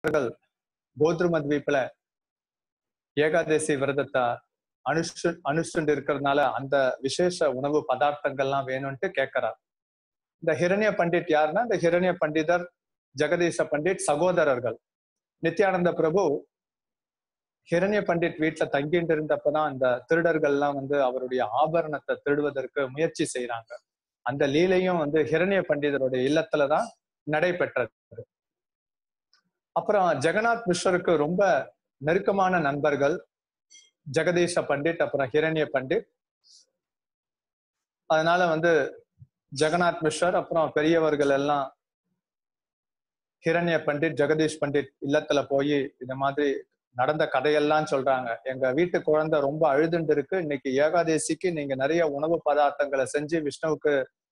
பக்தர்கள் கோத்ரும தீப்ல ஏகாதசி விரதத்தை அனுஷ்டு அனுஷ்டு இருக்கிறதுனால அந்த விசேஷ உணவு பதார்த்தங்கள்லாம் வேணும்ட்டு கேட்கிறார் இந்த ஹிரண்ய பண்டிட் யாருன்னா இந்த ஹிரண்ய பண்டிதர் ஜெகதீச பண்டிட் சகோதரர்கள் நித்யானந்த பிரபு ஹிரண்ய பண்டிட் வீட்டுல தங்கிட்டு இருந்தப்பதான் இந்த திருடர்கள்லாம் வந்து அவருடைய ஆபரணத்தை திருடுவதற்கு முயற்சி செய்யறாங்க அந்த லீலையும் வந்து ஹிரண்ய பண்டிதருடைய இல்லத்துலதான் நடைபெற்றது அப்புறம் ஜெகநாத் மிஸ்வருக்கு ரொம்ப நெருக்கமான நண்பர்கள் ஜெகதீஷ பண்டிட் அப்புறம் ஹிரண்ய பண்டிட் அதனால வந்து ஜெகநாத் மிஸ்வர் அப்புறம் பெரியவர்கள் எல்லாம் ஹிரண்ய பண்டிட் ஜெகதீஷ் பண்டிட் இல்லத்துல போய் இந்த மாதிரி நடந்த கதையெல்லாம் சொல்றாங்க எங்க வீட்டு குழந்தை ரொம்ப அழுதுண்டு இருக்கு இன்னைக்கு ஏகாதேசிக்கு நீங்க நிறைய உணவு பதார்த்தங்களை செஞ்சு விஷ்ணுவுக்கு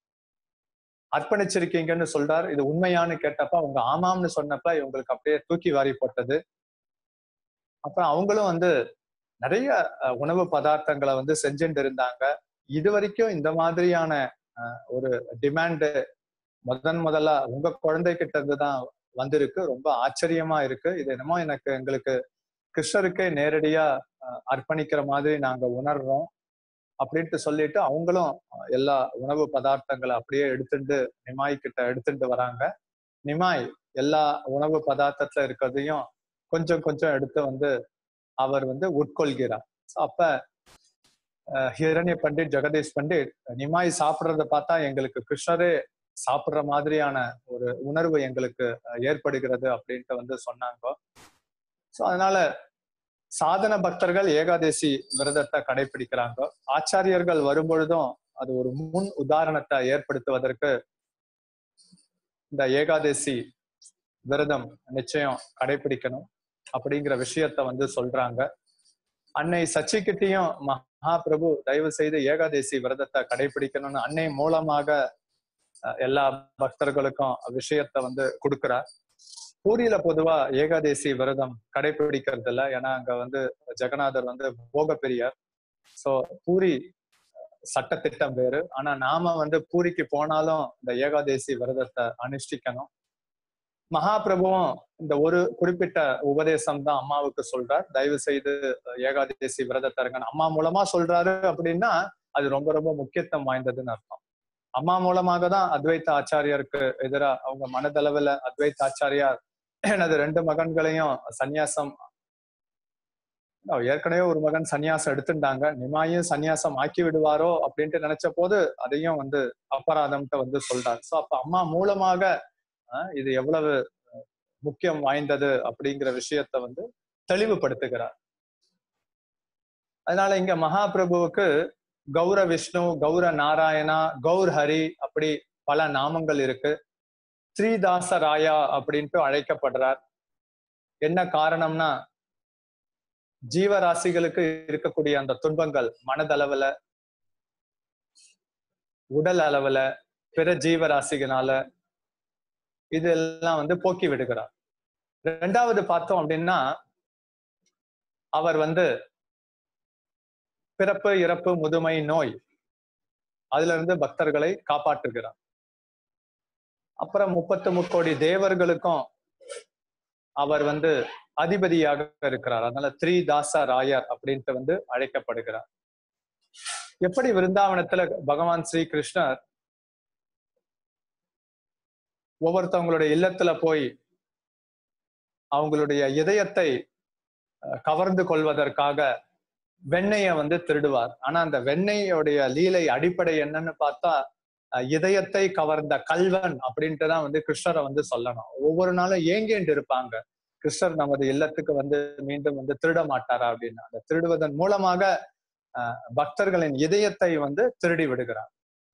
அர்ப்பணிச்சிருக்கீங்கன்னு சொல்றார் இது உண்மையான்னு கேட்டப்ப அவங்க ஆமாம்னு சொன்னப்ப இவங்களுக்கு அப்படியே தூக்கி வாரி போட்டது அப்புறம் அவங்களும் வந்து நிறைய உணவு பதார்த்தங்களை வந்து செஞ்சுட்டு இருந்தாங்க இது வரைக்கும் இந்த மாதிரியான ஒரு டிமாண்டு முதன் முதல்ல உங்க குழந்தைகிட்ட இருந்து தான் வந்திருக்கு ரொம்ப ஆச்சரியமா இருக்கு இது என்னமோ எனக்கு எங்களுக்கு கிருஷ்ணருக்கே நேரடியா அர்ப்பணிக்கிற மாதிரி நாங்க உணர்றோம் அப்படின்ட்டு சொல்லிட்டு அவங்களும் எல்லா உணவு பதார்த்தங்களை அப்படியே எடுத்துட்டு நிமாய் கிட்ட எடுத்துட்டு வராங்க நிமாய் எல்லா உணவு பதார்த்தத்துல இருக்கிறதையும் கொஞ்சம் கொஞ்சம் எடுத்து வந்து அவர் வந்து உட்கொள்கிறார் அப்ப ஹிரண்ய பண்டிட் ஜெகதீஷ் பண்டிட் நிமாய் சாப்பிட்றத பார்த்தா எங்களுக்கு கிருஷ்ணரே சாப்பிடுற மாதிரியான ஒரு உணர்வு எங்களுக்கு ஏற்படுகிறது அப்படின்ட்டு வந்து சொன்னாங்க ஸோ அதனால சாதன பக்தர்கள் ஏகாதசி விரதத்தை கடைபிடிக்கிறாங்க ஆச்சாரியர்கள் வரும்பொழுதும் அது ஒரு முன் உதாரணத்தை ஏற்படுத்துவதற்கு இந்த ஏகாதசி விரதம் நிச்சயம் கடைபிடிக்கணும் அப்படிங்கிற விஷயத்த வந்து சொல்றாங்க அன்னை சச்சிக்கிட்டையும் மகாபிரபு தயவு செய்து ஏகாதசி விரதத்தை கடைபிடிக்கணும்னு அன்னை மூலமாக எல்லா பக்தர்களுக்கும் விஷயத்த வந்து கொடுக்கிறார் பூரியில பொதுவா ஏகாதசி விரதம் கடைபிடிக்கிறது இல்ல ஏன்னா அங்க வந்து ஜெகநாதர் வந்து போக பெரியார் சோ பூரி சட்டத்திட்டம் வேறு ஆனா நாம வந்து பூரிக்கு போனாலும் இந்த ஏகாதசி விரதத்தை அனுஷ்டிக்கணும் மகாபிரபுவும் இந்த ஒரு குறிப்பிட்ட உபதேசம் தான் அம்மாவுக்கு சொல்றார் தயவு செய்து ஏகாதசி விரதத்தை இருங்க அம்மா மூலமா சொல்றாரு அப்படின்னா அது ரொம்ப ரொம்ப முக்கியத்துவம் வாய்ந்ததுன்னு அர்த்தம் அம்மா மூலமாக தான் அத்வைத்த ஆச்சாரியருக்கு எதிராக அவங்க மனதளவுல அத்வைத்த ஆச்சாரியார் எனது ரெண்டு மகன்களையும் சந்நியாசம் ஏற்கனவே ஒரு மகன் சன்னியாசம் எடுத்துட்டாங்க நிமாயும் சன்னியாசம் ஆக்கி விடுவாரோ அப்படின்ட்டு நினைச்ச போது அதையும் வந்து அபராதம்ட்டு வந்து சொல்றாரு சோ அப்ப அம்மா மூலமாக இது எவ்வளவு முக்கியம் வாய்ந்தது அப்படிங்கிற விஷயத்த வந்து தெளிவுபடுத்துகிறார் அதனால இங்க மகாபிரபுவுக்கு கௌர விஷ்ணு கௌர நாராயணா கௌர் ஹரி அப்படி பல நாமங்கள் இருக்கு ஸ்ரீதாச ராயா அப்படின்ட்டு அழைக்கப்படுறார் என்ன காரணம்னா ஜீவராசிகளுக்கு இருக்கக்கூடிய அந்த துன்பங்கள் மனதளவுல உடல் அளவுல பிற ஜீவராசிகளால இதெல்லாம் வந்து போக்கி விடுகிறார் ரெண்டாவது பார்த்தோம் அப்படின்னா அவர் வந்து பிறப்பு இறப்பு முதுமை நோய் அதுல இருந்து பக்தர்களை காப்பாற்றுகிறார் அப்புறம் முப்பத்து முக்கோடி தேவர்களுக்கும் அவர் வந்து அதிபதியாக இருக்கிறார் அதனால த்ரீ தாச ராயர் அப்படின்ட்டு வந்து அழைக்கப்படுகிறார் எப்படி விருந்தாவனத்துல பகவான் ஸ்ரீ கிருஷ்ணர் ஒவ்வொருத்தவங்களுடைய இல்லத்துல போய் அவங்களுடைய இதயத்தை கவர்ந்து கொள்வதற்காக வெண்ணெய வந்து திருடுவார் ஆனா அந்த வெண்ணெயோடைய லீலை அடிப்படை என்னன்னு பார்த்தா இதயத்தை கவர்ந்த கல்வன் அப்படின்ட்டு தான் வந்து கிருஷ்ணரை வந்து சொல்லணும் ஒவ்வொரு நாளும் ஏங்கேண்டு இருப்பாங்க கிருஷ்ணர் நமது இல்லத்துக்கு வந்து மீண்டும் வந்து திருட மாட்டாரா அப்படின்னு அந்த திருடுவதன் மூலமாக பக்தர்களின் இதயத்தை வந்து திருடி விடுகிறார்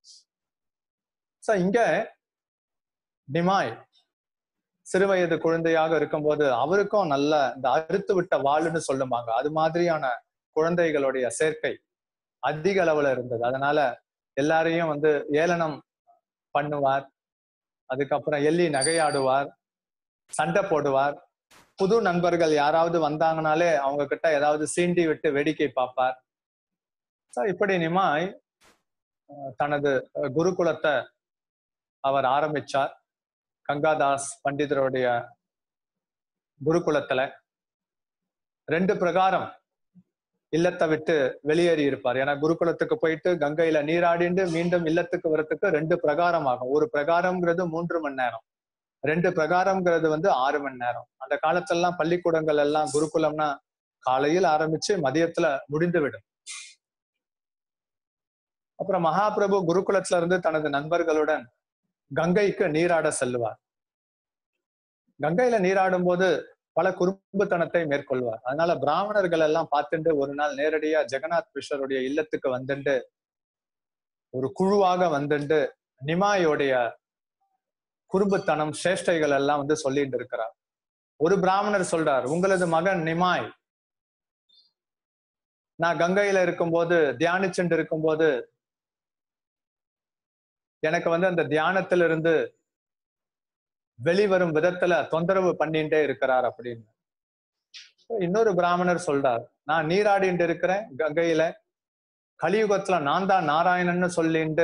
சோ இங்க நிமாய் சிறுவயது குழந்தையாக இருக்கும்போது அவருக்கும் நல்ல இந்த அறுத்து விட்ட வாளுன்னு சொல்லுவாங்க அது மாதிரியான குழந்தைகளுடைய சேர்க்கை அதிக அளவுல இருந்தது அதனால எல்லாரையும் வந்து ஏளனம் பண்ணுவார் அதுக்கப்புறம் எள்ளி நகையாடுவார் சண்டை போடுவார் புது நண்பர்கள் யாராவது வந்தாங்கனாலே அவங்க கிட்ட ஏதாவது சீண்டி விட்டு வேடிக்கை பார்ப்பார் இப்படி நிமாய் தனது குருகுலத்தை அவர் ஆரம்பிச்சார் கங்காதாஸ் பண்டிதருடைய குருகுலத்துல ரெண்டு பிரகாரம் இல்லத்தை விட்டு வெளியேறி இருப்பார் ஏன்னா குருகுலத்துக்கு போயிட்டு கங்கையில நீராடிண்டு மீண்டும் இல்லத்துக்கு வரத்துக்கு ரெண்டு பிரகாரம் ஆகும் ஒரு பிரகாரம்ங்கிறது மூன்று மணி நேரம் ரெண்டு பிரகாரம்ங்கிறது வந்து ஆறு மணி நேரம் அந்த காலத்துல பள்ளிக்கூடங்கள் எல்லாம் குருகுலம்னா காலையில் ஆரம்பிச்சு மதியத்துல முடிந்து விடும் அப்புறம் மகாபிரபு குருகுலத்துல இருந்து தனது நண்பர்களுடன் கங்கைக்கு நீராட செல்லுவார் கங்கையில நீராடும் போது பல குறும்புத்தனத்தை மேற்கொள்வார் அதனால பிராமணர்கள் எல்லாம் பார்த்துட்டு ஒரு நாள் நேரடியா ஜெகநாத் கிருஷ்ணருடைய இல்லத்துக்கு வந்துட்டு ஒரு குழுவாக வந்துட்டு நிமாயோடைய குறும்புத்தனம் சேஷ்டைகள் எல்லாம் வந்து சொல்லிட்டு இருக்கிறார் ஒரு பிராமணர் சொல்றார் உங்களது மகன் நிமாய் நான் கங்கையில இருக்கும்போது தியானிச்சுட்டு இருக்கும்போது எனக்கு வந்து அந்த தியானத்திலிருந்து வெளிவரும் விதத்துல தொந்தரவு பண்ணிட்டே இருக்கிறார் அப்படின்னு இன்னொரு பிராமணர் சொல்றார் நான் நீராடிட்டு இருக்கிறேன் கங்கையில கலியுகத்துல நான் தான் நாராயணன்னு சொல்லிட்டு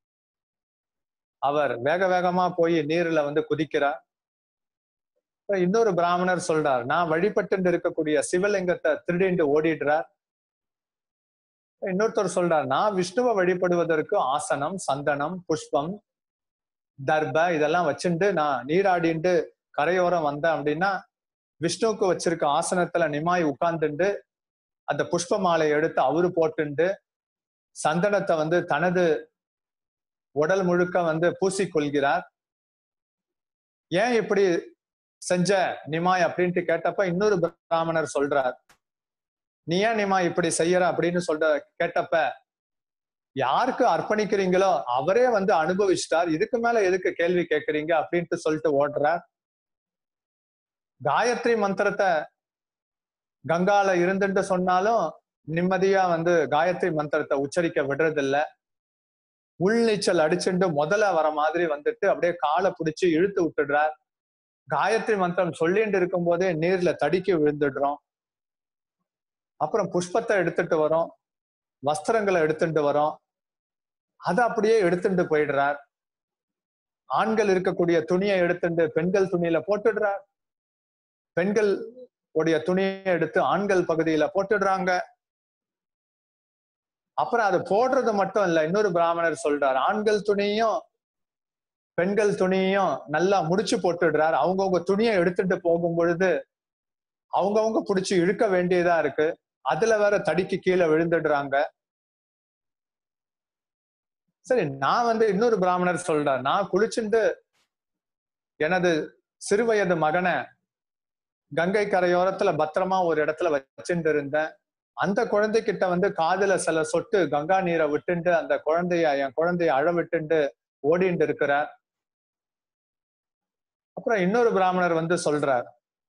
அவர் வேக வேகமா போய் நீர்ல வந்து குதிக்கிறார் இன்னொரு பிராமணர் சொல்றார் நான் வழிபட்டு இருக்கக்கூடிய சிவலிங்கத்தை திருடிண்டு ஓடிடுறார் இன்னொருத்தர் சொல்றார் நான் விஷ்ணுவை வழிபடுவதற்கு ஆசனம் சந்தனம் புஷ்பம் தர்ப இதெல்லாம் வச்சுட்டு நான் நீராடிண்டு கரையோரம் வந்தேன் அப்படின்னா விஷ்ணுவுக்கு வச்சிருக்க ஆசனத்துல நிமாய் உட்கார்ந்துண்டு அந்த புஷ்ப மாலை எடுத்து அவரு போட்டுண்டு சந்தனத்தை வந்து தனது உடல் முழுக்க வந்து பூசிக்கொள்கிறார் ஏன் இப்படி செஞ்ச நிமாய் அப்படின்ட்டு கேட்டப்ப இன்னொரு பிராமணர் சொல்றார் நீ ஏன் நிமா இப்படி செய்யற அப்படின்னு சொல்ற கேட்டப்ப யாருக்கு அர்ப்பணிக்கிறீங்களோ அவரே வந்து அனுபவிச்சிட்டார் இதுக்கு மேல எதுக்கு கேள்வி கேட்கறீங்க அப்படின்ட்டு சொல்லிட்டு ஓடுறார் காயத்ரி மந்திரத்தை கங்கால இருந்துட்டு சொன்னாலும் நிம்மதியா வந்து காயத்ரி மந்திரத்தை உச்சரிக்க விடுறதில்ல உள்நீச்சல் அடிச்சுட்டு முதல்ல வர மாதிரி வந்துட்டு அப்படியே காலை பிடிச்சு இழுத்து விட்டுடுறார் காயத்ரி மந்திரம் சொல்லிட்டு இருக்கும் போதே நீர்ல தடுக்கி விழுந்துடுறோம் அப்புறம் புஷ்பத்தை எடுத்துட்டு வரோம் வஸ்திரங்களை எடுத்துட்டு வரோம் அதை அப்படியே எடுத்துட்டு போயிடுறார் ஆண்கள் இருக்கக்கூடிய துணியை எடுத்துட்டு பெண்கள் துணியில போட்டுடுறார் பெண்கள் உடைய துணியை எடுத்து ஆண்கள் பகுதியில போட்டுடுறாங்க அப்புறம் அது போடுறது மட்டும் இல்ல இன்னொரு பிராமணர் சொல்றார் ஆண்கள் துணியும் பெண்கள் துணியும் நல்லா முடிச்சு போட்டுடுறார் அவங்கவுங்க துணியை எடுத்துட்டு போகும் பொழுது அவங்கவுங்க பிடிச்சி இழுக்க வேண்டியதா இருக்கு அதுல வேற தடிக்கு கீழே விழுந்துடுறாங்க சரி நான் வந்து இன்னொரு பிராமணர் சொல்றார் நான் குளிச்சுட்டு எனது சிறுவயது மகனை கங்கை கரையோரத்துல பத்திரமா ஒரு இடத்துல வச்சுட்டு இருந்தேன் அந்த குழந்தைகிட்ட வந்து காதுல சில சொட்டு கங்கா நீரை விட்டுண்டு அந்த குழந்தைய என் குழந்தைய அழ விட்டுண்டு ஓடிட்டு இருக்கிறார் அப்புறம் இன்னொரு பிராமணர் வந்து சொல்றார்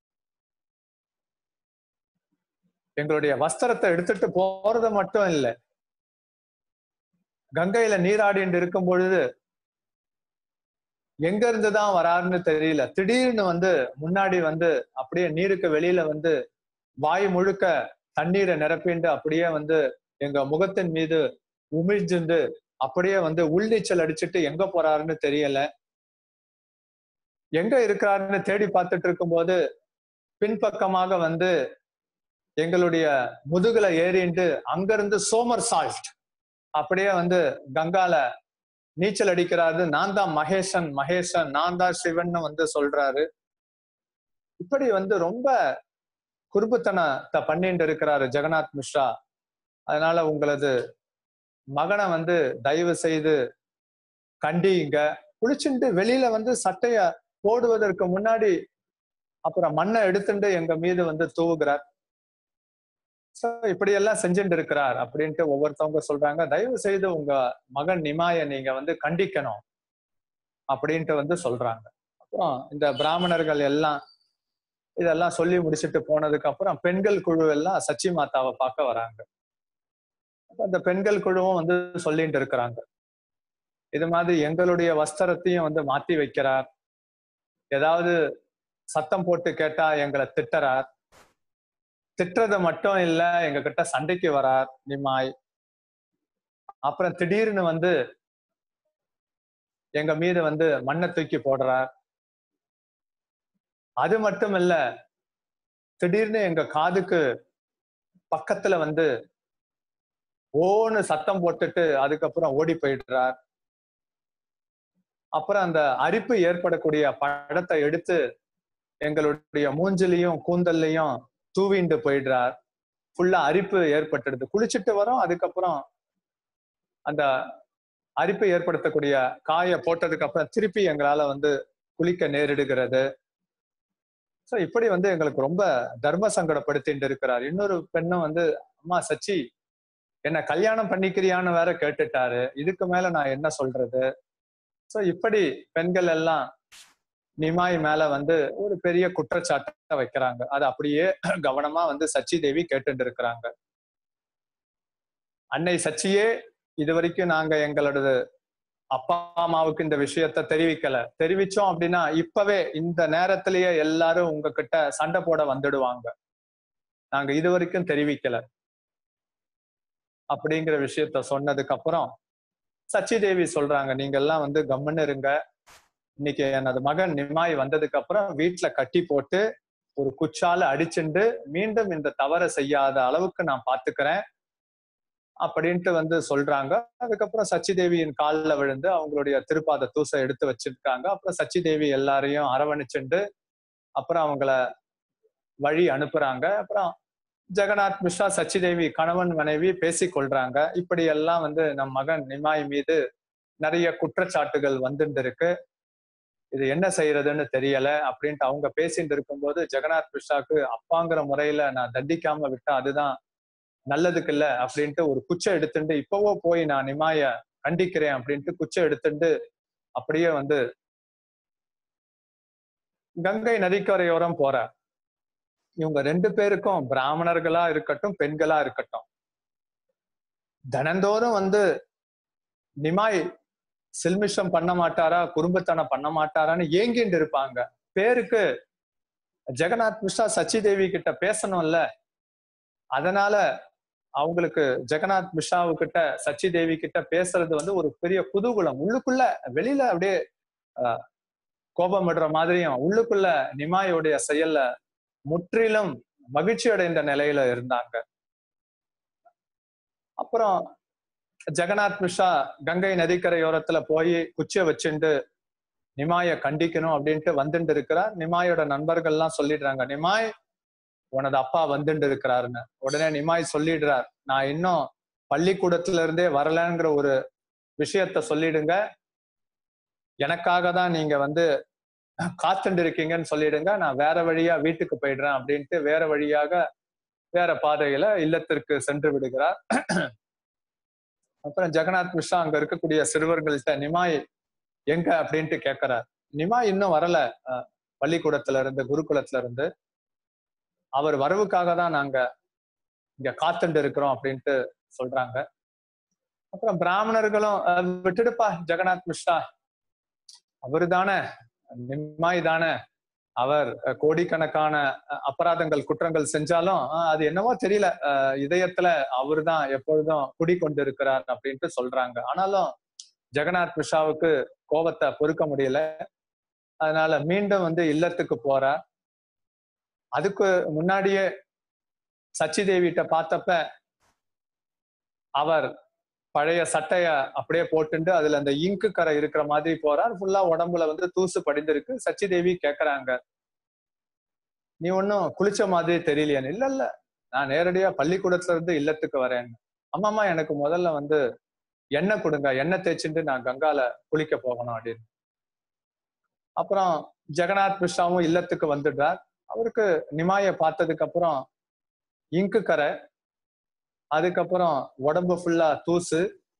எங்களுடைய வஸ்திரத்தை எடுத்துட்டு போறது மட்டும் இல்லை கங்கையில நீராடிட்டு இருக்கும் பொழுது எங்க இருந்துதான் வராருன்னு தெரியல திடீர்னு வந்து முன்னாடி வந்து அப்படியே நீருக்கு வெளியில வந்து வாய் முழுக்க தண்ணீரை நிரப்பிண்டு அப்படியே வந்து எங்க முகத்தின் மீது உமிழ்ந்துண்டு அப்படியே வந்து உள்நீச்சல் அடிச்சுட்டு எங்க போறாருன்னு தெரியல எங்க இருக்கிறாருன்னு தேடி பார்த்துட்டு இருக்கும்போது பின்பக்கமாக வந்து எங்களுடைய முதுகுல ஏறிண்டு அங்கிருந்து சோமர் சால்ட் அப்படியே வந்து கங்கால நீச்சல் அடிக்கிறாரு நான் தான் மகேசன் மகேசன் நான் தான் சிவன் வந்து சொல்றாரு இப்படி வந்து ரொம்ப குறும்புத்தனத்தை பண்ணிட்டு இருக்கிறாரு ஜெகநாத் மிஸ்ரா அதனால உங்களது மகனை வந்து தயவு செய்து கண்டிங்க குளிச்சுட்டு வெளியில வந்து சட்டைய போடுவதற்கு முன்னாடி அப்புறம் மண்ணை எடுத்துட்டு எங்க மீது வந்து தூவுகிறார் சோ இப்படி எல்லாம் செஞ்சுட்டு இருக்கிறார் அப்படின்ட்டு ஒவ்வொருத்தவங்க சொல்றாங்க தயவு செய்து உங்க மகன் நிமாய நீங்க வந்து கண்டிக்கணும் அப்படின்ட்டு வந்து சொல்றாங்க அப்புறம் இந்த பிராமணர்கள் எல்லாம் இதெல்லாம் சொல்லி முடிச்சுட்டு போனதுக்கு அப்புறம் பெண்கள் குழு எல்லாம் சச்சி மாதாவை பார்க்க வராங்க அந்த பெண்கள் குழுவும் வந்து சொல்லிட்டு இருக்கிறாங்க இது மாதிரி எங்களுடைய வஸ்திரத்தையும் வந்து மாத்தி வைக்கிறார் ஏதாவது சத்தம் போட்டு கேட்டா எங்களை திட்டுறார் திட்டுறது மட்டும் இல்ல எங்க கிட்ட சண்டைக்கு வரார் நிமாய் அப்புறம் திடீர்னு வந்து எங்க மீது வந்து மண்ணை தூக்கி போடுறார் அது மட்டும் இல்ல திடீர்னு எங்க காதுக்கு பக்கத்துல வந்து ஓன்னு சத்தம் போட்டுட்டு அதுக்கப்புறம் ஓடி போயிடுறார் அப்புறம் அந்த அரிப்பு ஏற்படக்கூடிய பழத்தை எடுத்து எங்களுடைய மூஞ்சிலையும் கூந்தல்லையும் தூவிண்டு போயிடுறார் ஃபுல்லா அரிப்பு ஏற்பட்டுடுது குளிச்சுட்டு வரோம் அதுக்கப்புறம் அந்த அரிப்பு ஏற்படுத்தக்கூடிய காய போட்டதுக்கு அப்புறம் திருப்பி எங்களால வந்து குளிக்க நேரிடுகிறது சோ இப்படி வந்து எங்களுக்கு ரொம்ப தர்ம சங்கடப்படுத்திட்டு இருக்கிறார் இன்னொரு பெண்ணும் வந்து அம்மா சச்சி என்ன கல்யாணம் பண்ணிக்கிறியான்னு வேற கேட்டுட்டாரு இதுக்கு மேல நான் என்ன சொல்றது சோ இப்படி பெண்கள் எல்லாம் நிமாய் மேல வந்து ஒரு பெரிய குற்றச்சாட்டை வைக்கிறாங்க அது அப்படியே கவனமா வந்து சச்சி தேவி கேட்டுட்டு இருக்கிறாங்க அன்னை சச்சியே இது வரைக்கும் நாங்க எங்களோட அப்பா அம்மாவுக்கு இந்த விஷயத்த தெரிவிக்கல தெரிவிச்சோம் அப்படின்னா இப்பவே இந்த நேரத்திலேயே எல்லாரும் உங்ககிட்ட சண்டை போட வந்துடுவாங்க நாங்க இது வரைக்கும் தெரிவிக்கல அப்படிங்கிற விஷயத்த சொன்னதுக்கு அப்புறம் சச்சி தேவி சொல்றாங்க நீங்க எல்லாம் வந்து கம்முன்னு இருங்க இன்னைக்கு எனது மகன் நிமாய் வந்ததுக்கு அப்புறம் வீட்டுல கட்டி போட்டு ஒரு குச்சால அடிச்சுண்டு மீண்டும் இந்த தவறை செய்யாத அளவுக்கு நான் பாத்துக்கிறேன் அப்படின்ட்டு வந்து சொல்றாங்க அதுக்கப்புறம் சச்சி தேவியின் காலில் விழுந்து அவங்களுடைய திருப்பாத தூசை எடுத்து வச்சிருக்காங்க அப்புறம் சச்சி தேவி எல்லாரையும் அரவணைச்சுண்டு அப்புறம் அவங்கள வழி அனுப்புறாங்க அப்புறம் ஜெகநாத் மிஸ்ரா சச்சி தேவி கணவன் மனைவி பேசி கொள்றாங்க இப்படி எல்லாம் வந்து நம் மகன் நிமாய் மீது நிறைய குற்றச்சாட்டுகள் வந்துட்டு இருக்கு இது என்ன செய்யறதுன்னு தெரியல அப்படின்ட்டு அவங்க பேசிட்டு இருக்கும்போது ஜெகநாத் மிஸ்ராக்கு அப்பாங்கிற முறையில நான் தண்டிக்காம விட்டா அதுதான் நல்லதுக்கு இல்ல அப்படின்ட்டு ஒரு குச்சை எடுத்துட்டு இப்பவோ போய் நான் நிமாய கண்டிக்கிறேன் அப்படின்ட்டு குச்சை எடுத்துட்டு அப்படியே வந்து கங்கை நதிக்கரையோரம் போற இவங்க ரெண்டு பேருக்கும் பிராமணர்களா இருக்கட்டும் பெண்களா இருக்கட்டும் தினந்தோறும் வந்து நிமாய் சில்மிஷம் பண்ண மாட்டாரா குறும்புத்தனம் பண்ண மாட்டாரான்னு ஏங்கிட்டு இருப்பாங்க பேருக்கு ஜெகநாத் மிஸ்ரா சச்சி தேவி கிட்ட பேசணும்ல அதனால அவங்களுக்கு ஜெகநாத் மிஸ்ராவு கிட்ட சச்சி தேவி கிட்ட பேசுறது வந்து ஒரு பெரிய குதூகுலம் உள்ளுக்குள்ள வெளியில அப்படியே கோபமிடுற மாதிரியும் உள்ளுக்குள்ள நிமாயோடைய செயல்ல முற்றிலும் மகிழ்ச்சி அடைந்த நிலையில இருந்தாங்க அப்புறம் ஜெகநாத் மிஸ்ரா கங்கை நதிக்கரையோரத்துல போய் குச்சிய வச்சுண்டு நிமாய கண்டிக்கணும் அப்படின்ட்டு வந்துட்டு இருக்கிறார் நிமாயோட நண்பர்கள்லாம் சொல்லிடுறாங்க நிமாய் உனது அப்பா வந்துட்டு இருக்கிறாருன்னு உடனே நிமாய் சொல்லிடுறார் நான் இன்னும் பள்ளிக்கூடத்துல இருந்தே வரலங்கிற ஒரு விஷயத்த சொல்லிடுங்க எனக்காக தான் நீங்க வந்து காத்துட்டு இருக்கீங்கன்னு சொல்லிடுங்க நான் வேற வழியா வீட்டுக்கு போயிடுறேன் அப்படின்ட்டு வேற வழியாக வேற பாதையில இல்லத்திற்கு சென்று விடுகிறார் அப்புறம் ஜெகநாத் மிஸ்ரா அங்க இருக்கக்கூடிய சிறுவர்கள்ட்ட நிமாய் எங்க அப்படின்ட்டு கேட்கிறார் நிமாய் இன்னும் வரல பள்ளிக்கூடத்துல இருந்து குருகுலத்துல இருந்து அவர் வரவுக்காக தான் நாங்க இங்க காத்துட்டு இருக்கிறோம் அப்படின்ட்டு சொல்றாங்க அப்புறம் பிராமணர்களும் விட்டுடுப்பா ஜெகநாத் மிஸ்ரா அவரு தானே நிம்மாய் தானே அவர் கோடிக்கணக்கான அபராதங்கள் குற்றங்கள் செஞ்சாலும் அது என்னவோ தெரியல இதயத்துல அவரு தான் எப்பொழுதும் குடிக்கொண்டு இருக்கிறார் அப்படின்ட்டு சொல்றாங்க ஆனாலும் ஜெகநாத் மிஸ்ராவுக்கு கோபத்தை பொறுக்க முடியல அதனால மீண்டும் வந்து இல்லத்துக்கு போறார் அதுக்கு முன்னாடியே சச்சி தேவிட்ட பார்த்தப்ப அவர் பழைய சட்டைய அப்படியே போட்டுண்டு அதுல அந்த இங்கு கரை இருக்கிற மாதிரி போறார் ஃபுல்லா உடம்புல வந்து தூசு படிந்திருக்கு சச்சி தேவி கேக்குறாங்க நீ ஒன்னும் குளிச்ச மாதிரி தெரியலையான்னு இல்ல இல்ல நான் நேரடியா பள்ளிக்கூடத்துல இருந்து இல்லத்துக்கு வரேன் அம்மாமா எனக்கு முதல்ல வந்து எண்ணெய் கொடுங்க எண்ணெய் தேய்ச்சிட்டு நான் கங்கால குளிக்க போகணும் அப்படின்னு அப்புறம் ஜெகநாத் மிஸ்ராவும் இல்லத்துக்கு வந்துடுறார் அவருக்கு நிமாய பார்த்ததுக்கு அப்புறம் இங்கு கரை அதுக்கப்புறம் உடம்பு ஃபுல்லா தூசு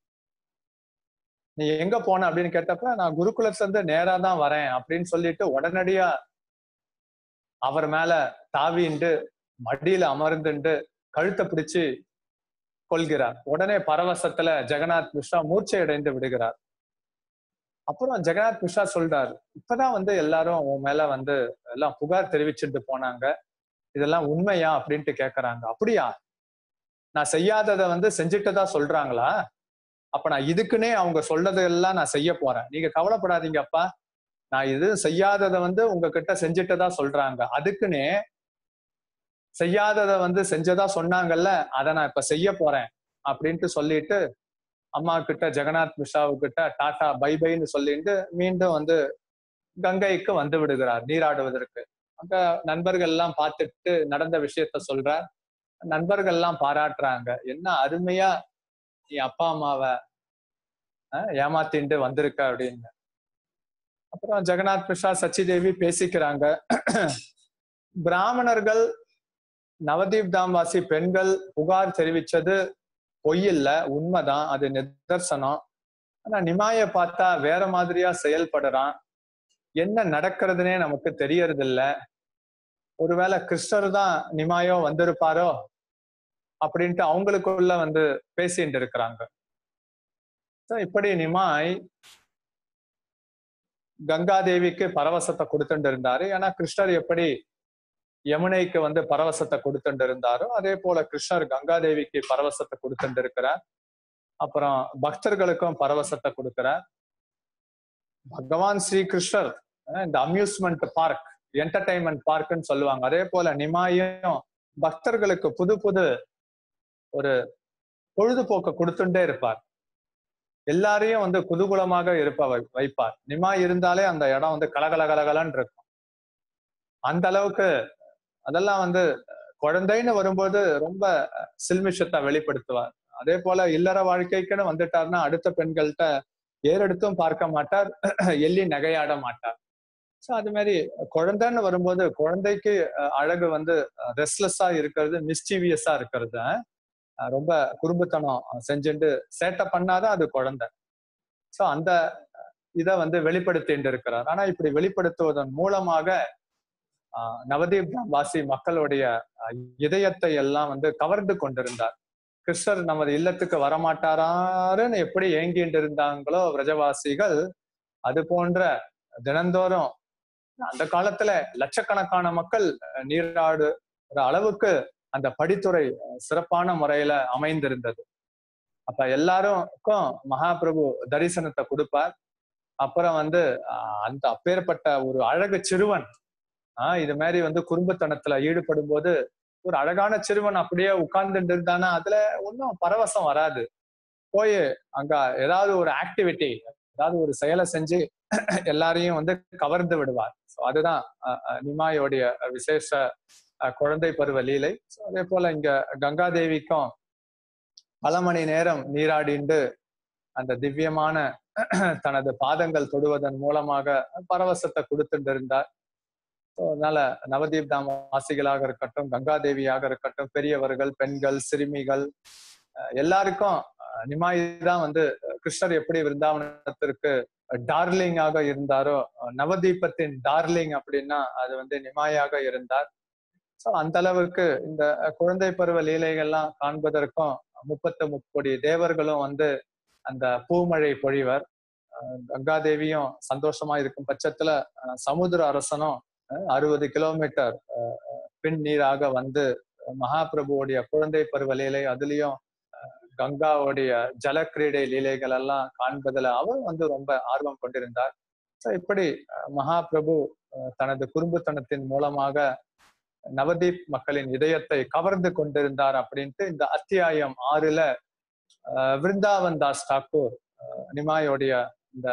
நீ எங்க போன அப்படின்னு கேட்டப்ப நான் குருகுலத்துல இருந்து நேரா தான் வரேன் அப்படின்னு சொல்லிட்டு உடனடியா அவர் மேல தாவிண்டு மடியில அமர்ந்துண்டு கழுத்தை பிடிச்சு கொள்கிறார் உடனே பரவசத்துல ஜெகநாத் மிஸ்ரா மூர்ச்சை அடைந்து விடுகிறார் அப்புறம் ஜெகநாத் மிஸ்ரா சொல்றாரு இப்பதான் வந்து எல்லாரும் உன் மேல வந்து எல்லாம் புகார் தெரிவிச்சுட்டு போனாங்க இதெல்லாம் உண்மையா அப்படின்ட்டு கேக்குறாங்க அப்படியா நான் செய்யாததை வந்து செஞ்சுட்டதா சொல்றாங்களா அப்ப நான் இதுக்குன்னே அவங்க சொல்றதெல்லாம் நான் செய்ய போறேன் நீங்க கவலைப்படாதீங்க அப்பா நான் இது செய்யாததை வந்து உங்ககிட்ட செஞ்சுட்டதா சொல்றாங்க அதுக்குன்னே செய்யாததை வந்து செஞ்சதா சொன்னாங்கல்ல அதை நான் இப்ப செய்ய போறேன் அப்படின்ட்டு சொல்லிட்டு அம்மா கிட்ட ஜெகநாத் மிஷாவு கிட்ட டாடா பை பைன்னு சொல்லிட்டு மீண்டும் வந்து கங்கைக்கு வந்து விடுகிறார் நீராடுவதற்கு அங்க நண்பர்கள் எல்லாம் பார்த்துட்டு நடந்த விஷயத்த சொல்றார் நண்பர்கள் எல்லாம் பாராட்டுறாங்க என்ன அருமையா நீ அப்பா அம்மாவை அஹ், ஏமாத்திண்டு வந்திருக்க அப்படின்னு அப்புறம் ஜெகநாத் மிஷா சச்சிதேவி பேசிக்கிறாங்க பிராமணர்கள் நவதீப் தாம்வாசி பெண்கள் புகார் தெரிவிச்சது பொய் இல்ல உண்மைதான் அது நிதர்சனம் ஆனா நிமாய பார்த்தா வேற மாதிரியா செயல்படுறான் என்ன நடக்கிறதுனே நமக்கு தெரியறது இல்ல ஒருவேளை கிருஷ்ணர் தான் நிமாயோ வந்திருப்பாரோ அப்படின்ட்டு அவங்களுக்குள்ள வந்து பேசிட்டு இருக்கிறாங்க So, இப்படி நிமாய் கங்காதேவிக்கு பரவசத்தை கொடுத்துட்டு இருந்தாரு ஏன்னா கிருஷ்ணர் எப்படி யமுனைக்கு வந்து பரவசத்தை கொடுத்துட்டு இருந்தாரோ அதே போல கிருஷ்ணர் கங்காதேவிக்கு பரவசத்தை கொடுத்துட்டு இருக்கிறார் அப்புறம் பக்தர்களுக்கும் பரவசத்தை கொடுக்கிறார் பகவான் ஸ்ரீ கிருஷ்ணர் அஹ் இந்த அம்யூஸ்மெண்ட் பார்க் என்டர்டைன்மெண்ட் பார்க்னு சொல்லுவாங்க அதே போல நிமாயும் பக்தர்களுக்கு புது புது ஒரு பொழுதுபோக்க கொடுத்துட்டே இருப்பார் எல்லாரையும் வந்து குதூகலமாக இருப்ப வை- வைப்பார் நிமா இருந்தாலே அந்த இடம் வந்து கலகல கலகலன்னு இருக்கும் அந்த அளவுக்கு அதெல்லாம் வந்து குழந்தைன்னு வரும்போது ரொம்ப சில்மிஷத்தை வெளிப்படுத்துவார் அதே போல இல்லற வாழ்க்கைக்குன்னு வந்துட்டார்னா அடுத்த பெண்கள்கிட்ட ஏறெடுத்தும் பார்க்க மாட்டார் எள்ளி நகையாட மாட்டார் ஸோ அது மாதிரி குழந்தைன்னு வரும்போது குழந்தைக்கு அஹ், அழகு வந்து ரெஸ்ட்லெஸ்ஸா இருக்கிறது மிஸ்டீவியஸா இருக்கிறது அஹ், ரொம்ப குறும்புத்தனம் செஞ்சுட்டு சேட்டை பண்ணாதான் அது குழந்தை ஸோ அந்த இதை வந்து வெளிப்படுத்திட்டு இருக்கிறார் ஆனா இப்படி வெளிப்படுத்துவதன் மூலமாக ஆஹ், நவதீப் வாசி மக்களுடைய அஹ், இதயத்தை எல்லாம் வந்து கவர்ந்து கொண்டிருந்தார் கிருஷ்ணர் நமது இல்லத்துக்கு வரமாட்டாராருன்னு எப்படி ஏங்கிட்டு இருந்தாங்களோ விரஜவாசிகள் அது போன்ற தினந்தோறும் அந்த காலத்துல லட்சக்கணக்கான மக்கள் அஹ், நீராடுற அளவுக்கு அந்த படித்துறை அஹ், சிறப்பான முறையில அமைந்திருந்தது அப்ப எல்லாருக்கும் மகாபிரபு தரிசனத்தை கொடுப்பார் அப்புறம் வந்து ஆஹ், அந்த அப்பேற்பட்ட ஒரு அழகு சிறுவன் ஆஹ் இது மாதிரி வந்து குறும்புத்தனத்துல ஈடுபடும் போது ஒரு அழகான சிறுவன் அப்படியே உட்கார்ந்துட்டு இருந்தானா அதுல ஒன்றும் பரவசம் வராது போய் அங்க ஏதாவது ஒரு ஆக்டிவிட்டி ஏதாவது ஒரு செயலை செஞ்சு எல்லாரையும் வந்து கவர்ந்து விடுவார் ஸோ அதுதான் அஹ், அஹ், நிமாயோடைய விசேஷ அஹ், குழந்தை பருவ லீலை ஸோ அதே போல இங்க கங்காதேவிக்கும் பல மணி நேரம் நீராடிண்டு அந்த திவ்யமான தனது பாதங்கள் தொடுவதன் மூலமாக பரவசத்தை கொடுத்துட்டு இருந்தார் So, அதனால நவதீப் தாம் வாசிகளாக இருக்கட்டும் கங்காதேவியாக இருக்கட்டும் பெரியவர்கள் பெண்கள் சிறுமிகள் அஹ் எல்லாருக்கும் அஹ் நிமாய் தான் வந்து அஹ் கிருஷ்ணர் எப்படி விருந்தாவனத்திற்கு டார்லிங்காக இருந்தாரோ அஹ் நவதீபத்தின் டார்லிங் அப்படின்னா அது வந்து நிமாயாக இருந்தார் ஸோ அந்த அளவுக்கு இந்த அஹ் குழந்தை பருவ லீலைகள்லாம் காண்பதற்கும் முப்பத்து முக்கோடி தேவர்களும் வந்து அந்த பூமழை பொழிவர் அஹ் கங்காதேவியும் சந்தோஷமா இருக்கும் பட்சத்துல அஹ் சமுத்திர அரசனும் அறுபது கிலோமீட்டர் அஹ், அஹ், பின் நீராக வந்து மகாபிரபுவோடைய குழந்தை பருவ லீலை அதுலயும் அஹ், கங்காவுடைய ஜலக்கிரீடை லீலைகள் எல்லாம் காண்பதுல அவர் வந்து ரொம்ப ஆர்வம் கொண்டிருந்தார் So, இப்படி அஹ், மகாபிரபு அஹ், தனது குறும்புத்தனத்தின் மூலமாக நவதீப் மக்களின் இதயத்தை கவர்ந்து கொண்டிருந்தார் அப்படின்ட்டு இந்த அத்தியாயம் ஆறுல அஹ், விருந்தாவன் தாஸ் தாக்கூர் அஹ், நிமாயோடைய இந்த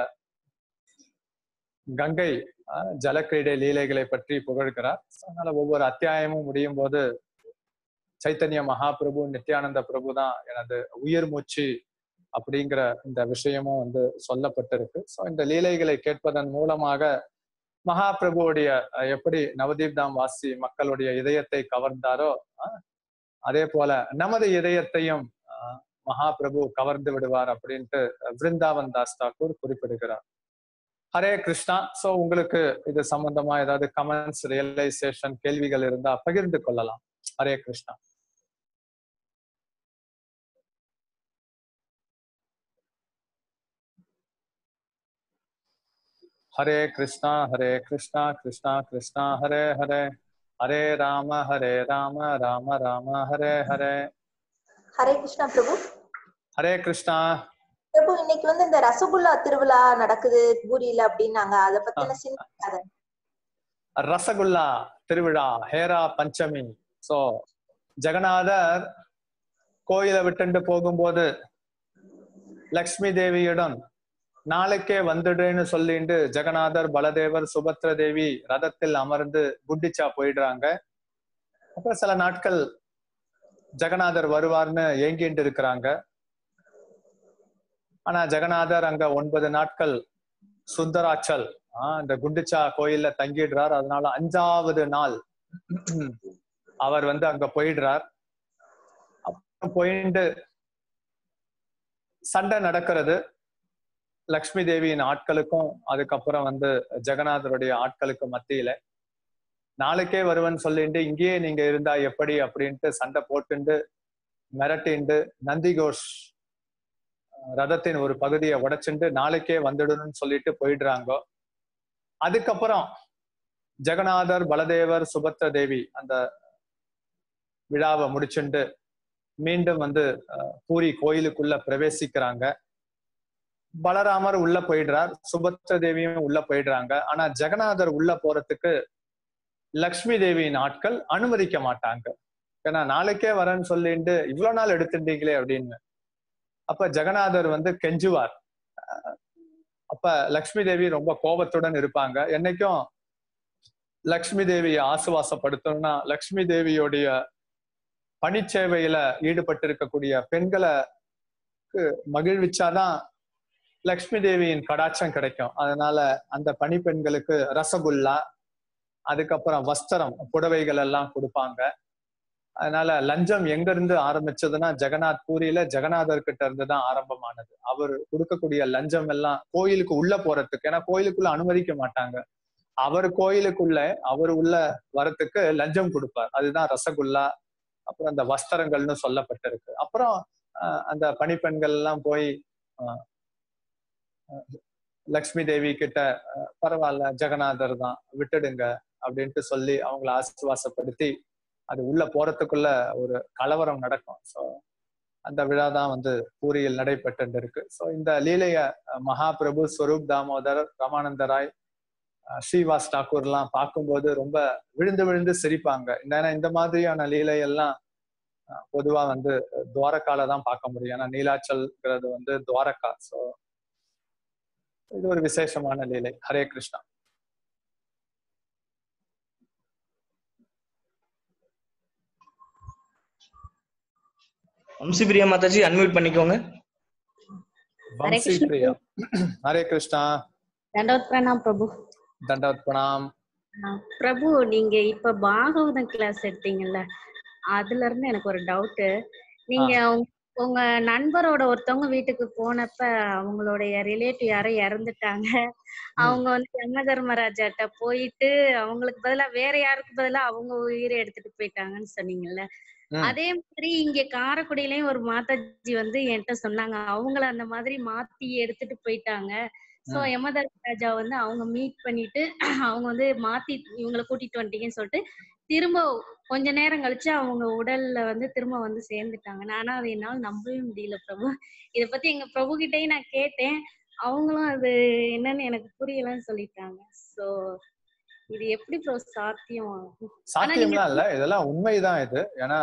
கங்கை அஹ், ஜலக்கிரீடை லீலைகளை பற்றி புகழ்கிறார் அதனால ஒவ்வொரு அத்தியாயமும் முடியும் போது சைத்தன்ய மகாபிரபு நித்யானந்த பிரபு தான் எனது உயிர் மூச்சு அப்படிங்கிற இந்த விஷயமும் வந்து சொல்லப்பட்டிருக்கு ஸோ இந்த லீலைகளை கேட்பதன் மூலமாக மகாபிரபுவுடைய அஹ், எப்படி நவதீப் தாம் வாசி மக்களுடைய இதயத்தை கவர்ந்தாரோ அஹ், அதே போல நமது இதயத்தையும் அஹ், மகாபிரபு கவர்ந்து விடுவார் அப்படின்ட்டு விருந்தாவன் தாஸ் தாக்கூர் குறிப்பிடுகிறார் ஹரே கிருஷ்ணா சோ உங்களுக்கு இது சம்பந்தமா ஏதாவது கமெண்ட்ஸ் ரியலைசேஷன் கேள்விகள் இருந்தா பகிர்ந்து கொள்ளலாம் ஹரே கிருஷ்ணா ஹரே கிருஷ்ணா ஹரே கிருஷ்ணா கிருஷ்ணா கிருஷ்ணா ஹரே ஹரே ஹரே ராம ஹரே ராம ராம ராம ஹரே ஹரே ஹரே கிருஷ்ணா பிரபு ஹரே கிருஷ்ணா பிரபு இன்னைக்கு வந்து இந்த ரசகுல்லா திருவிழா நடக்குது பூரியில அப்படின்னாங்க அத பத்தின சின்ன கதை ரசகுல்லா திருவிழா ஹேரா பஞ்சமி சோ ஜெகநாதர் கோயிலை விட்டுண்டு போகும்போது லக்ஷ்மி தேவியிடம் நாளைக்கே வந்துடுன்னு சொல்லிட்டு ஜெகநாதர் பலதேவர் சுபத்ர தேவி ரதத்தில் அமர்ந்து குண்டிச்சா போயிடுறாங்க அப்புறம் சில நாட்கள் ஜெகநாதர் வருவார்னு ஏங்கிட்டு இருக்கிறாங்க ஆனா ஜெகநாதர் அங்க ஒன்பது நாட்கள் சுந்தராச்சல் ஆஹ் இந்த குண்டிச்சா கோயில்ல தங்கிடுறார் அதனால அஞ்சாவது நாள் அவர் வந்து அங்க போயிடுறார் அப்புறம் போயிட்டு சண்டை நடக்கிறது லக்ஷ்மி தேவியின் ஆட்களுக்கும் அதுக்கப்புறம் வந்து ஜெகநாதருடைய ஆட்களுக்கு மத்தியில நாளைக்கே வருவன் சொல்லிட்டு இங்கேயே நீங்க இருந்தா எப்படி அப்படின்ட்டு சண்டை போட்டுண்டு மிரட்டிண்டு நந்திகோஷ் ரதத்தின் ஒரு பகுதியை உடைச்சுண்டு நாளைக்கே வந்துடணும்னு சொல்லிட்டு போயிடுறாங்க அதுக்கப்புறம் ஜெகநாதர் பலதேவர் சுபத்ர தேவி அந்த விழாவை முடிச்சுண்டு மீண்டும் வந்து பூரி கோயிலுக்குள்ள பிரவேசிக்கிறாங்க பலராமர் உள்ள போயிடுறார் சுபத்ர தேவியும் உள்ள போயிடுறாங்க ஆனா ஜெகநாதர் உள்ள போறதுக்கு லக்ஷ்மி தேவியின் ஆட்கள் அனுமதிக்க மாட்டாங்க ஏன்னா நாளைக்கே வரேன்னு சொல்லிட்டு இவ்வளவு நாள் எடுத்துட்டீங்களே அப்படின்னு அப்ப ஜெகநாதர் வந்து கெஞ்சுவார் அப்ப லக்ஷ்மி தேவி ரொம்ப கோபத்துடன் இருப்பாங்க என்னைக்கும் லக்ஷ்மி தேவியை ஆசுவாசப்படுத்தணும்னா லக்ஷ்மி தேவியோடைய பணிச்சேவையில ஈடுபட்டு இருக்கக்கூடிய பெண்களை மகிழ்விச்சாதான் லக்ஷ்மி தேவியின் கடாட்சம் கிடைக்கும் அதனால அந்த பணிப்பெண்களுக்கு ரசகுல்லா அதுக்கப்புறம் வஸ்திரம் புடவைகள் எல்லாம் கொடுப்பாங்க அதனால லஞ்சம் எங்க இருந்து ஆரம்பிச்சதுன்னா ஜெகநாத் பூரியில ஜெகநாதர் கிட்ட இருந்து தான் ஆரம்பமானது அவர் கொடுக்கக்கூடிய லஞ்சம் எல்லாம் கோயிலுக்கு உள்ள போறதுக்கு ஏன்னா கோயிலுக்குள்ள அனுமதிக்க மாட்டாங்க அவர் கோயிலுக்குள்ள அவர் உள்ள வரத்துக்கு லஞ்சம் கொடுப்பார் அதுதான் ரசகுல்லா அப்புறம் அந்த வஸ்திரங்கள்னு சொல்லப்பட்டிருக்கு அப்புறம் அந்த பணிப்பெண்கள் எல்லாம் போய் லக்ஷ்மி தேவி கிட்ட பரவாயில்ல ஜெகநாதர் தான் விட்டுடுங்க அப்படின்ட்டு சொல்லி அவங்கள ஆசுவாசப்படுத்தி அது உள்ள போறதுக்குள்ள ஒரு கலவரம் நடக்கும் ஸோ அந்த விழா தான் வந்து பூரியில் நடைபெற்று இருக்கு ஸோ இந்த லீலைய மகாபிரபு ஸ்வரூப் தாமோதர் ரமானந்தராய் ஸ்ரீவாஸ் டாக்கூர் எல்லாம் பார்க்கும்போது ரொம்ப விழுந்து விழுந்து சிரிப்பாங்க ஏன்னா இந்த மாதிரியான லீலை எல்லாம் பொதுவா வந்து துவாரக்கால தான் பார்க்க முடியும் ஏன்னா நீலாச்சல்ங்கிறது வந்து துவாரக்கா ஸோ இது ஒரு விசேஷமான லீலை ஹரே கிருஷ்ணா வம்சி பிரியா மாதாஜி அன்மியூட் பண்ணிக்கோங்க வம்சி பிரியா ஹரே கிருஷ்ணா தண்டவத் பிரணாம் பிரபு தண்டவத் பிரணாம் பிரபு நீங்க இப்ப பாகவதம் கிளாஸ் எடுத்தீங்கல்ல அதுல இருந்து எனக்கு ஒரு டவுட் நீங்க உங்க நண்பரோட ஒருத்தவங்க வீட்டுக்கு போனப்ப அவங்களுடைய ரிலேட்டிவ் யாரோ இறந்துட்டாங்க அவங்க வந்து யம தர்மராஜாட்ட போயிட்டு அவங்களுக்கு பதிலா வேற யாருக்கு பதிலா அவங்க உயிரை எடுத்துட்டு போயிட்டாங்கன்னு சொன்னீங்கல்ல அதே மாதிரி இங்க காரைக்குடியிலயும் ஒரு மாதாஜி வந்து என்கிட்ட சொன்னாங்க அவங்கள அந்த மாதிரி மாத்தி எடுத்துட்டு போயிட்டாங்க சோ யம தர்மராஜா வந்து அவங்க மீட் பண்ணிட்டு அவங்க வந்து மாத்தி இவங்களை கூட்டிட்டு வந்துட்டீங்கன்னு சொல்லிட்டு திரும்ப கொஞ்ச நேரம் கழிச்சு அவங்க உடல்ல வந்து திரும்ப வந்து சேர்ந்துட்டாங்க நானா அதை என்னால நம்பவே முடியல பிரபு இத பத்தி எங்க பிரபு கிட்டயும் நான் கேட்டேன் அவங்களும் அது என்னன்னு எனக்கு புரியலன்னு சொல்லிட்டாங்க சோ இது எப்படி ப்ரோ சாத்தியம் சாத்தியம்லாம் இல்ல இதெல்லாம் உண்மைதான் இது ஏன்னா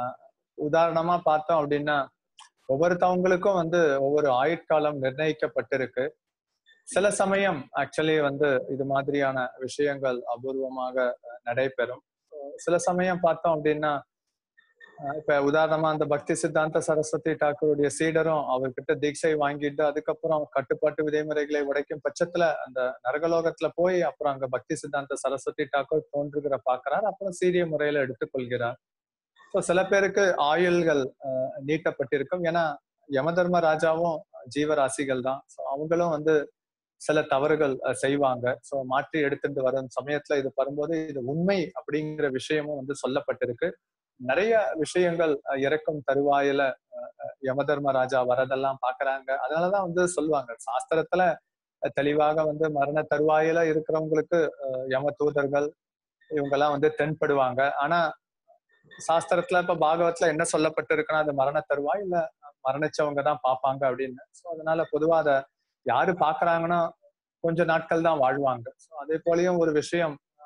உதாரணமா பார்த்தோம் அப்படின்னா ஒவ்வொருத்தவங்களுக்கும் வந்து ஒவ்வொரு ஆயுட்காலம் நிர்ணயிக்கப்பட்டிருக்கு சில சமயம் ஆக்சுவலி வந்து இது மாதிரியான விஷயங்கள் அபூர்வமாக நடைபெறும் சில சமயம் பார்த்தோம் அப்படின்னா இப்ப உதாரணமா அந்த பக்தி சித்தாந்த சரஸ்வதி டாக்கருடைய சீடரும் அவர்கிட்ட தீட்சை வாங்கிட்டு அதுக்கப்புறம் கட்டுப்பாட்டு விதிமுறைகளை உடைக்கும் பட்சத்துல அந்த நரகலோகத்துல போய் அப்புறம் அங்க பக்தி சித்தாந்த சரஸ்வதி டாக்கூர் தோன்றுகிற பாக்குறார் அப்புறம் சீரிய முறையில எடுத்துக்கொள்கிறார் ஸோ சில பேருக்கு ஆயுள்கள் நீட்டப்பட்டிருக்கும் ஏன்னா யமதர்ம ராஜாவும் ஜீவராசிகள் தான் ஸோ அவங்களும் வந்து சில தவறுகள் செய்வாங்க ஸோ மாற்றி எடுத்துட்டு வரும் சமயத்துல இது வரும்போது இது உண்மை அப்படிங்கிற விஷயமும் வந்து சொல்லப்பட்டிருக்கு நிறைய விஷயங்கள் இறக்கும் தருவாயில யமதர்ம ராஜா வரதெல்லாம் பாக்குறாங்க அதனாலதான் வந்து சொல்லுவாங்க சாஸ்திரத்துல தெளிவாக வந்து மரண தருவாயில இருக்கிறவங்களுக்கு யம தூதர்கள் இவங்கெல்லாம் வந்து தென்படுவாங்க ஆனா சாஸ்திரத்துல இப்ப பாகவத்துல என்ன சொல்லப்பட்டிருக்குன்னா அது மரண தருவாய் இல்ல மரணிச்சவங்க தான் பார்ப்பாங்க அப்படின்னு ஸோ அதனால பொதுவா அதை யாரு பாக்குறாங்கன்னா கொஞ்ச நாட்கள் தான் வாழ்வாங்க ஸோ அதே போலயும் ஒரு விஷயம்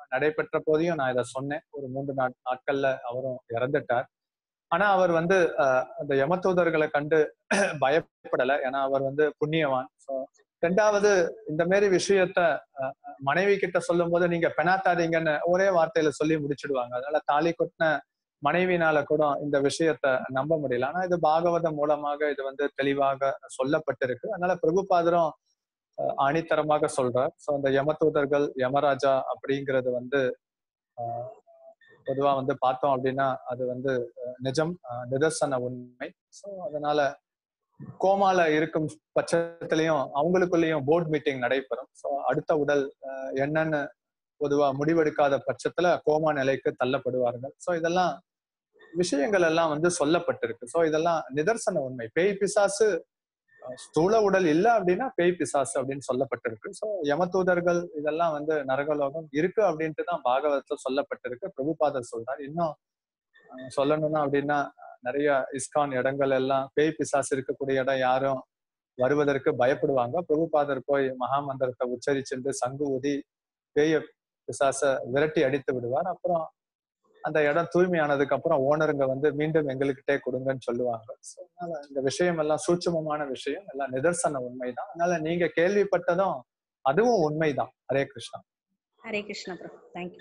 நடைபெற்ற போதையும் நான் இதை சொன்னேன் ஒரு மூன்று நாட் நாட்கள்ல அவரும் இறந்துட்டார் ஆனா அவர் வந்து அஹ், அந்த யமதூதர்களை கண்டு பயப்படல ஏன்னா அவர் வந்து புண்ணியவான் ஸோ ரெண்டாவது இந்த மாதிரி விஷயத்த அஹ், அஹ், மனைவி கிட்ட சொல்லும் போது நீங்க பெணாத்தாதீங்கன்னு ஒரே வார்த்தையில சொல்லி முடிச்சிடுவாங்க அதனால தாலி கொட்டின மனைவினால கூட இந்த விஷயத்த நம்ப முடியல ஆனா இது பாகவதம் மூலமாக இது வந்து தெளிவாக சொல்லப்பட்டிருக்கு அதனால பிரபுபாதரும் அஹ், ஆணித்தரமாக சொல்றார் ஸோ அந்த யமதூதர்கள் யமராஜா அப்படிங்கிறது வந்து அஹ், பொதுவா வந்து பார்த்தோம் அப்படின்னா அது வந்து அஹ், நிஜம் அஹ், நிதர்சன உண்மை ஸோ அதனால கோமால இருக்கும் பட்சத்திலையும் அவங்களுக்குள்ளேயும் போர்ட் மீட்டிங் நடைபெறும் ஸோ அடுத்த உடல் அஹ், என்னன்னு பொதுவா முடிவெடுக்காத பட்சத்துல கோமா நிலைக்கு தள்ளப்படுவார்கள் ஸோ இதெல்லாம் விஷயங்கள் எல்லாம் வந்து சொல்லப்பட்டிருக்கு ஸோ இதெல்லாம் நிதர்சன உண்மை பேய் பிசாசு அஹ், ஸ்தூல உடல் இல்லை அப்படின்னா பேய் பிசாசு அப்படின்னு சொல்லப்பட்டிருக்கு ஸோ யமதூதர்கள் இதெல்லாம் வந்து நரகலோகம் இருக்கு அப்படின்ட்டு தான் பாகவதத்துல சொல்லப்பட்டிருக்கு பிரபுபாதர் சொல்றார் இன்னும் அஹ், சொல்லணும்னா அப்படின்னா நிறைய இஸ்கான் இடங்கள் எல்லாம் பேய் பிசாசு இருக்கக்கூடிய இடம் யாரும் வருவதற்கு பயப்படுவாங்க பிரபுபாதர் போய் மகாமந்திரத்தை உச்சரிச்சுட்டு சங்கு ஊதி பேய பிசாச விரட்டி அடித்து விடுவார் அப்புறம் அந்த இடம் தூய்மையானதுக்கு அப்புறம் ஓனருங்க வந்து மீண்டும் எங்களுக்கிட்டே கொடுங்கன்னு சொல்லுவாங்க So, அதனால இந்த விஷயம் எல்லாம் சூட்சமமான விஷயம் எல்லாம் நிதர்சன உண்மைதான் அதனால நீங்க கேள்விப்பட்டதும் அதுவும் உண்மைதான் ஹரே கிருஷ்ணா ஹரே கிருஷ்ணா பிரபு தேங்க்யூ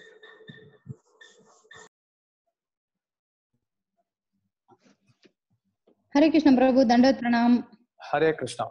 ஹரே கிருஷ்ண பிரபு தண்டவத் பிரணாம் ஹரே கிருஷ்ணா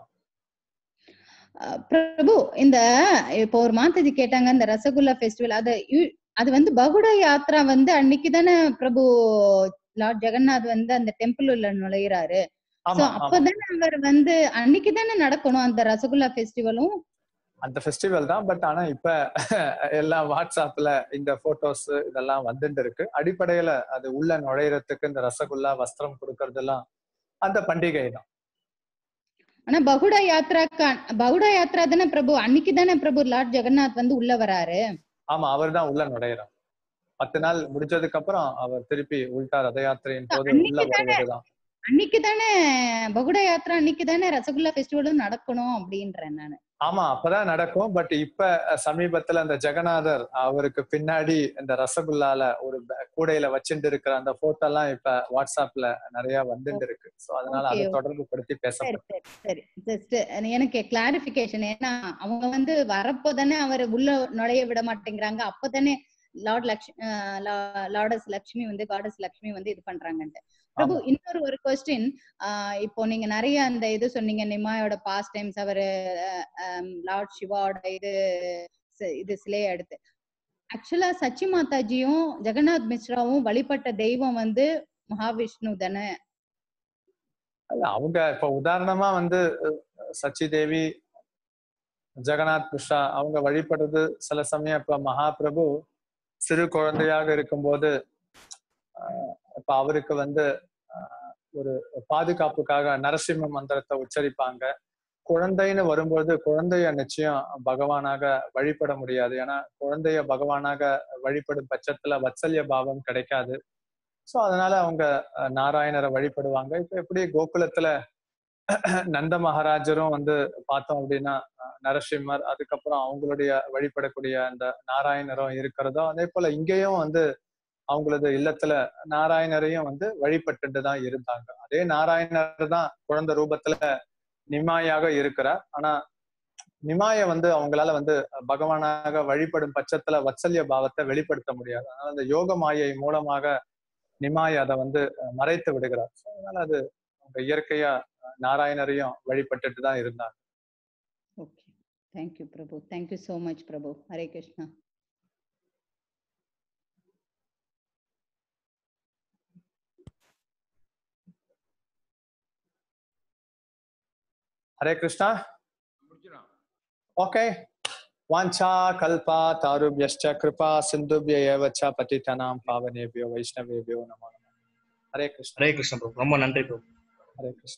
அஹ் பிரபு இந்த இப்போ ஒரு மாத்ததி கேட்டாங்க இந்த ரசகுல்லா ஃபெஸ்டிவல் அது யு- அது வந்து பகுட யாத்ரா வந்து அன்னைக்கு தானே பிரபு லார்ட் ஜெகநாத் வந்து அந்த டெம்பிள் உள்ள நுழையிறாரு சோ ஆமா ஆமா அப்பதானே அவர் வந்து அன்னைக்கு தானே நடக்கணும் அந்த ரசகுல்லா ஃபெஸ்டிவலும் அந்த ஃபெஸ்டிவல் தான் பட் ஆனா இப்ப எல்லாம் வாட்ஸ்அப்ல இந்த போட்டோஸ் இதெல்லாம் வந்துட்டு இருக்கு அடிப்படையில அது உள்ள நுழையறதுக்கு இந்த ரசகுல்லா வஸ்திரம் கொடுக்கறதெல்லாம் அந்த பண்டிகை தான் ஆனா பகுடா யாத்ராக்கா பகுடா யாத்ரா தானே பிரபு அன்னைக்கு தானே பிரபு லார்ட் ஜெகநாத் வந்து உள்ள வராரு ஆமா அவர் தான் உள்ள நுழையிறார் பத்து நாள் முடிஞ்சதுக்கு அப்புறம் அவர் திருப்பி உள்டா ரத யாத்திரையின் போது உள்ள அன்னைக்கு தானே வருவதுதான் அன்னைக்கு தானே பகுடா யாத்ரா அன்னைக்கு தானே ரசகுல்லா ஃபெஸ்டிவலும் நடக்கணும் அப்படின்றேன் நானு ஆமா அப்பதான் நடக்கும் பட் இப்ப சமீபத்துல அந்த ஜெகநாதர் அவருக்கு பின்னாடி இந்த ரசகுல்லால ஒரு ப- கூடையில வச்சுட்டு இருக்கிற அந்த போட்டோ எல்லாம் இப்ப வாட்ஸ்அப்ல நிறைய வந்துட்டு இருக்கு சோ அதனால அதை Okay, okay. தொடர்பு படுத்தி சரி பேசப்படும் சரி சரி ஜஸ்ட் எனக்கு கிளாரிபிகேஷன் ஏன்னா அவங்க வந்து வரப்போ தானே அவர் உள்ள நுழைய விட மாட்டேங்கிறாங்க அப்பதானே லார்ட் லக்ஷ்மி லார்டஸ் லக்ஷ்மி வந்து காடஸ் லக்ஷ்மி வந்து இது பண்றாங்கன்ட்டு பிரபு ஆமா. இன்னொரு ஒரு கொஸ்டின் இப்போ நீங்க நிறைய அந்த இது சொன்னீங்க நிமாயோட பாஸ்ட் டைம்ஸ் அவரு லார்ட் சிவாவோட இது சி- இது சிலையை எடுத்து ஆக்சுவலா சச்சி மாதாஜியும் ஜெகநாத் மிஸ்ராவும் வழிபட்ட தெய்வம் வந்து மகாவிஷ்ணு தானே அல்ல அவங்க இப்ப உதாரணமா வந்து அஹ், சச்சி தேவி ஜெகநாத் மிஸ்ரா அவங்க வழிபடுறது சில சமயம் இப்ப மகாபிரபு சிறு குழந்தையாக இருக்கும்போது ஆஹ், இப்ப அவருக்கு வந்து ஆஹ், ஒரு பாதுகாப்புக்காக நரசிம்ம மந்திரத்தை உச்சரிப்பாங்க குழந்தைன்னு வரும்போது குழந்தைய நிச்சயம் பகவானாக வழிபட முடியாது ஏன்னா குழந்தைய பகவானாக வழிபடும் பட்சத்துல வத்சல்ய பாவம் கிடைக்காது சோ அதனால அவங்க அஹ், நாராயணரை வழிபடுவாங்க இப்ப எப்படி கோகுலத்துல நந்த மகாராஜரும் வந்து பார்த்தோம் அப்படின்னா அஹ், நரசிம்மர் அதுக்கப்புறம் அவங்களுடைய வழிபடக்கூடிய அந்த நாராயணரும் இருக்கிறதோ அதே போல இங்கேயும் வந்து அவங்களது இல்லத்துல நாராயணரையும் வந்து வழிபட்டுட்டு தான் இருந்தாங்க அதே நாராயணர் தான் குழந்தை ரூபத்துல நிமாயாக இருக்கிறார் ஆனா நிமாய வந்து அவங்களால வந்து பகவானாக வழிபடும் பட்சத்துல வத்சல்ய பாவத்தை வெளிப்படுத்த முடியாது அதனால அந்த யோக மாயை மூலமாக நிமாய் அதை வந்து அஹ், மறைத்து விடுகிறார் So, அதனால அது அவங்க இயற்கையா அஹ், நாராயணரையும் வழிபட்டுட்டு தான் இருந்தாங்க okay thank you Prabhu thank you so much Prabhu Hare Krishna Hare Krishna okay வாஞ்சா கல்பா தாருபியஷ்ட கிருபா சிந்துபிய ஏவச்ச பதிதனாம் பாவனேபியோ வைஷ்ணவேபியோ நமோ நமः. ஹரே கிருஷ்ணா ஹரே கிருஷ்ண ப்ரோ ரொம்ப நன்றி bro Hare Krishna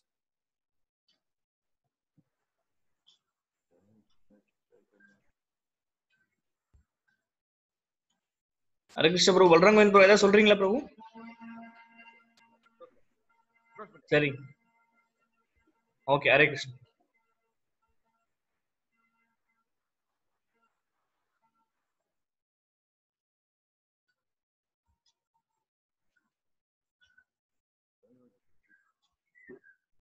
Hare Krishna bro Balram bro ஏதாவது சொல்றீங்களா பிரபு சரி ஓகே ஹரே கிருஷ்ணா